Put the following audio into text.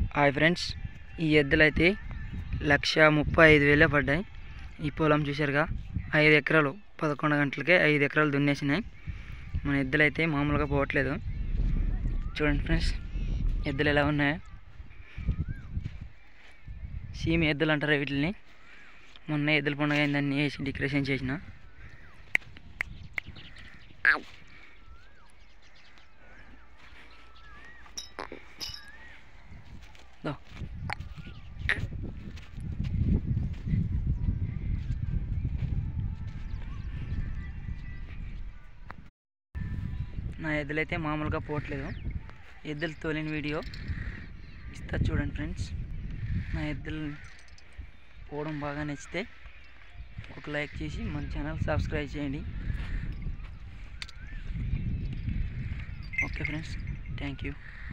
Hi friends ఈ ఎద్దులు అయితే లక్ష ముప్పై ఐదు వేలే పడ్డాయి ఈ పొలం చూశారుగా ఐదు ఎకరాలు పదకొండు గంటలకే ఐదు ఎకరాలు దున్నేసినాయి మన ఎద్దులు అయితే మామూలుగా పోవట్లేదు చూడండి ఫ్రెండ్స్ ఎద్దులు ఎలా ఉన్నాయో సీమ ఎద్దులు అంటారు వీటిని మొన్న ఎద్దుల పండుగ అయిందని వేసి డెకరేషన్ చేసిన దో. నా ఎద్దులైతే మామూలుగా పోవట్లేదు ఎద్దులు తోలిన వీడియో ఇస్తా చూడండి ఫ్రెండ్స్ నా ఎద్దులు పోవడం బాగా నచ్చితే ఒక లైక్ చేసి మన ఛానల్ సబ్స్క్రైబ్ చేయండి ఓకే ఫ్రెండ్స్ థ్యాంక్ యూ